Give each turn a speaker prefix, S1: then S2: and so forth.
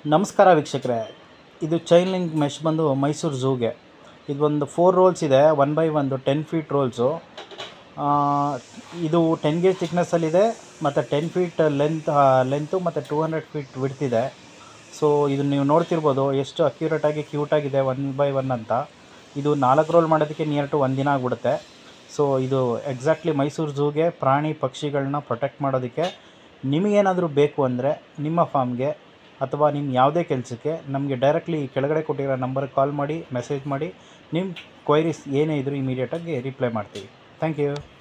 S1: ನಮಸ್ಕಾರ ವೀಕ್ಷಕರೇ ಇದು ಚೈನ್ ಲಿಂಕ್ ಮೆಶ್ ಬಂದು ಮೈಸೂರು ಝೂಗೆ ಇದೊಂದು ಫೋರ್ ರೋಲ್ಸ್ ಇದೆ ಒನ್ ಬೈ ಒಂದು ಟೆನ್ ಫೀಟ್ ರೋಲ್ಸು ಇದು ಟೆನ್ ಗೇಜ್ ಥಿಕ್ನೆಸ್ಸಲ್ಲಿದೆ ಮತ್ತು ಟೆನ್ ಫೀಟ್ ಲೆಂತ್ ಲೆಂತು ಮತ್ತು ಟೂ ಹಂಡ್ರೆಡ್ ಫೀಟ್ ವಿಡ್ತಿದೆ ಸೊ ಇದು ನೀವು ನೋಡ್ತಿರ್ಬೋದು ಎಷ್ಟು ಅಕ್ಯುರೇಟಾಗಿ ಕ್ಯೂಟಾಗಿದೆ ಒನ್ ಬೈ ಒನ್ ಅಂತ ಇದು ನಾಲ್ಕು ರೋಲ್ ಮಾಡೋದಕ್ಕೆ ನಿಯರ್ ಟು ಒಂದು ದಿನ ಆಗ್ಬಿಡುತ್ತೆ ಸೊ ಇದು ಎಕ್ಸಾಕ್ಟ್ಲಿ ಮೈಸೂರು ಝೂಗೆ ಪ್ರಾಣಿ ಪಕ್ಷಿಗಳನ್ನ ಪ್ರೊಟೆಕ್ಟ್ ಮಾಡೋದಕ್ಕೆ ನಿಮಗೇನಾದರೂ ಬೇಕು ಅಂದರೆ ನಿಮ್ಮ ಫಾರ್ಮ್ಗೆ ಅಥವಾ ನಿಮ್ಮ ಯಾವುದೇ ಕೆಲಸಕ್ಕೆ ನಮಗೆ ಡೈರೆಕ್ಟ್ಲಿ ಕೆಳಗಡೆ ಕೊಟ್ಟಿರೋ ನಂಬರ್ಗೆ ಕಾಲ್ ಮಾಡಿ ಮೆಸೇಜ್ ಮಾಡಿ ನಿಮ್ಮ ಕ್ವೈರೀಸ್ ಏನೇ ಇದ್ದರೂ ಇಮಿಡಿಯೇಟಾಗಿ ರಿಪ್ಲೈ ಮಾಡ್ತೀವಿ ಥ್ಯಾಂಕ್ ಯು